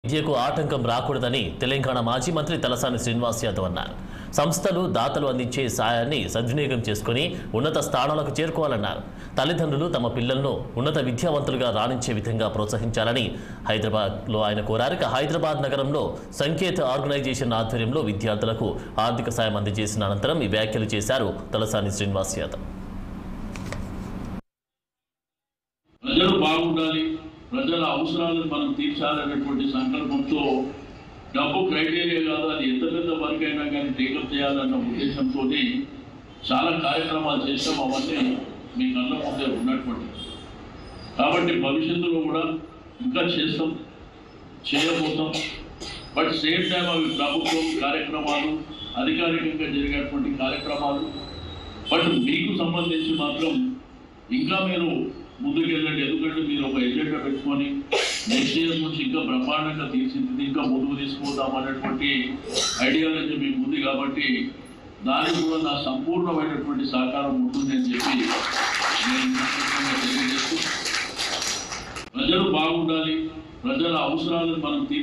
విద్యకు ఆటంకం రాకూడదని తెలంగాణ మాజీ మంత్రి తలసాని శ్రీనివాస్ యాదవ్ అన్నారు సంస్థలు దాతలు అందించే సాయాన్ని సద్వినియోగం చేసుకుని ఉన్నత స్థానాలకు చేరుకోవాలన్నారు తల్లిదండ్రులు తమ పిల్లలను ఉన్నత విద్యావంతులుగా రాణించే విధంగా ప్రోత్సహించాలని హైదరాబాద్లో ఆయన కోరారు ఇక హైదరాబాద్ నగరంలో సంకేత ఆర్గనైజేషన్ ఆధ్వర్యంలో విద్యార్థులకు ఆర్థిక సాయం అందజేసిన అనంతరం ఈ వ్యాఖ్యలు చేశారు తలసాని శ్రీనివాస్ యాదవ్ ప్రజలు బాగుండాలి ప్రజల అవసరాలను మనం తీర్చాలనేటువంటి సంకల్పంతో డబ్బు క్రైటీరియా కాదు అది ఎంత పెద్ద వర్క్ అయినా కానీ టేకప్ చేయాలన్న ఉద్దేశంతో చాలా కార్యక్రమాలు చేస్తాం అవన్నీ మీ కళ్ళ ముందే ఉన్నటువంటి కాబట్టి భవిష్యత్తులో కూడా ఇంకా చేస్తాం చేయబోతాం బట్ సేమ్ టైం అవి ప్రభుత్వం కార్యక్రమాలు అధికారికంగా జరిగేటువంటి కార్యక్రమాలు బట్ మీకు సంబంధించి మాత్రం ఇంకా మీరు ముందుకు వెళ్ళండి ఎందుకంటే మీరు ఒక ఎజెండా పెట్టుకొని నెక్స్ట్ ఇయర్ నుంచి ఇంకా బ్రహ్మాండంగా తీర్చిదిద్ది ఇంకా ముందుకు తీసుకుపోతాం అనేటువంటి ఐడియాలజీ మీకు ఉంది కాబట్టి దానికి కూడా నా సంపూర్ణమైనటువంటి సహకారం ఉంటుంది అని చెప్పి నేను ఈ సందర్భంగా తెలియజేస్తూ ప్రజలు బాగుండాలి ప్రజల అవసరాలను మనం తీర్చి